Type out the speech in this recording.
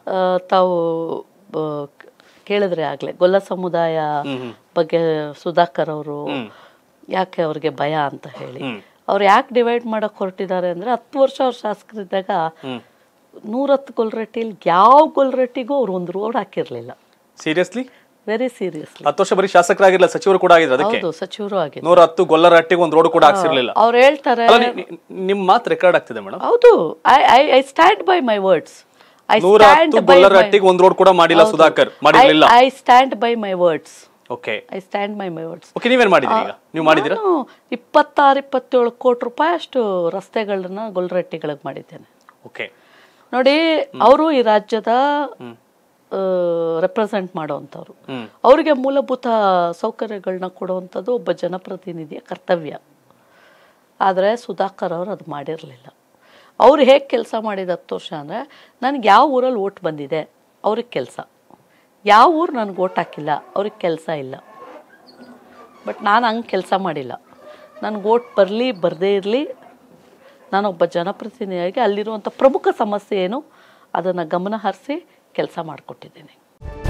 ಆ, ತಾವು ಆ, ಕ- ಕೇಳಿದ್ರೆ ಆಗ್ಲೇ ಗೊಲ್ಲ ಸಮುದಾಯ ಬಗ್ಗೆ ಸುಧಾಕರ್ ಅವರು ಯಾಕೆ ಅವ್ರಿಗೆ ಭಯ ಅಂತ ಹೇಳಿ ಅವ್ರು ಯಾಕೆ ಡಿವೈಡ್ ಮಾಡಕ್ ಹೊರಟಿದ್ದಾರೆ ಅಂದ್ರೆ ಹತ್ತು ವರ್ಷ ಅವ್ರ ಶಾಸಕರಿದ್ದಾಗ ನೂರತ್ತು ಗೊಲ್ರಟ್ಟಿಲಿ ಯಾವ ಗೊಲ್ರಟ್ಟಿಗೂ ಅವ್ರು ಒಂದು ರೋಡ್ ಹಾಕಿರ್ಲಿಲ್ಲ ಸೀರಿಯಸ್ಲಿ ವೆರಿ ಸೀರಿಯಸ್ಲಿ ಹತ್ತು ವರ್ಷ ಬರೀ ಶಾಸಕರಾಗಿರ್ಲಿಲ್ಲ ಸಚಿವರು ಕೂಡ ಆಗಿದ್ರು ಅದಕ್ಕೆ ಹೌದು ಸಚಿವರು ಆಗಿದೆ ನೂರ ಹತ್ತು ಗೊಲ್ಲರ ಹಟ್ಟಿಗೆ ಒಂದು ರೋಡ್ ಕೂಡ ಹಾಕ್ಸಿರ್ಲಿಲ್ಲ ಅವ್ರು ಹೇಳ್ತಾರೆ ಅಲ್ಲ ನಿ- ನಿ- ನಿಮ್ ಮಾತು ರೆಕಾರ್ಡ್ ಆಗ್ತಿದೆ ಮೇಡಮ್ ಹೌದು I I I stand by my words I ನೂರ ಹತ್ತು ಗೊಲ್ಲರ ಹಟ್ಟಿಗೆ ಒಂದು ರೋಡ್ ಕೂಡ ಮಾಡಿಲ್ಲ ಸುಧಾಕರ್ ಮಾಡಿರ್ಲಿಲ್ಲ I stand by my words okay I stand by my words okay ನೀವೇನ್ ಮಾಡಿದ್ರಿ ಈಗ ನೀವು ಮಾಡಿದಿರಾ ನಾನು ಇಪ್ಪತ್ತಾರು ಇಪ್ಪತ್ತೇಳು ಕೋಟಿ ರೂಪಾಯಿ ಅಷ್ಟು ರಸ್ತೆಗಳನ್ನ ಗೊಲ್ರಟ್ಟಿಗಳಿಗೆ ಮಾಡಿದ್ದೇನೆ ಓಕೆ ನೋಡಿ ಅವರು ಈ ರಾಜ್ಯದ ರೆಪ್ರೆಸೆಂಟ್ ಮಾಡೋವಂಥವ್ರು ಹ್ಮ್. ಅವರಿಗೆ ಮೂಲಭೂತ ಸೌಕರ್ಯಗಳನ್ನ ಕೊಡುವಂಥದ್ದು ಒಬ್ಬ ಜನಪ್ರತಿನಿಧಿಯ ಕರ್ತವ್ಯ ಆದರೆ ಸುಧಾಕರ್ ಅವರು ಅದು ಮಾಡಿರಲಿಲ್ಲ ಅವ್ರು ಹೇಗೆ ಕೆಲಸ ಮಾಡಿದ ಹತ್ತು ವರ್ಷ ಅಂದರೆ ನನಗೆ ಯಾವ ಊರಲ್ಲಿ ಓಟ್ ಬಂದಿದೆ ಅವ್ರಿಗೆ ಕೆಲಸ ಯಾವ ಊರು ನನಗೆ ಓಟ್ ಹಾಕಿಲ್ಲ ಅವ್ರಿಗೆ ಕೆಲಸ ಇಲ್ಲ ಬಟ್ ನಾನು ಹಂಗೆ ಕೆಲಸ ಮಾಡಿಲ್ಲ ನನಗೆ ಓಟ್ ಬರಲಿ ಬರದೇ ಇರಲಿ ನಾನೊಬ್ಬ ಜನಪ್ರತಿನಿಧಿಯಾಗಿ ಅಲ್ಲಿರುವಂಥ ಪ್ರಮುಖ ಸಮಸ್ಯೆ ಏನು ಅದನ್ನು ಗಮನ ಹರಿಸಿ ಕೆಲಸ ಮಾಡಿಕೊಟ್ಟಿದ್ದೀನಿ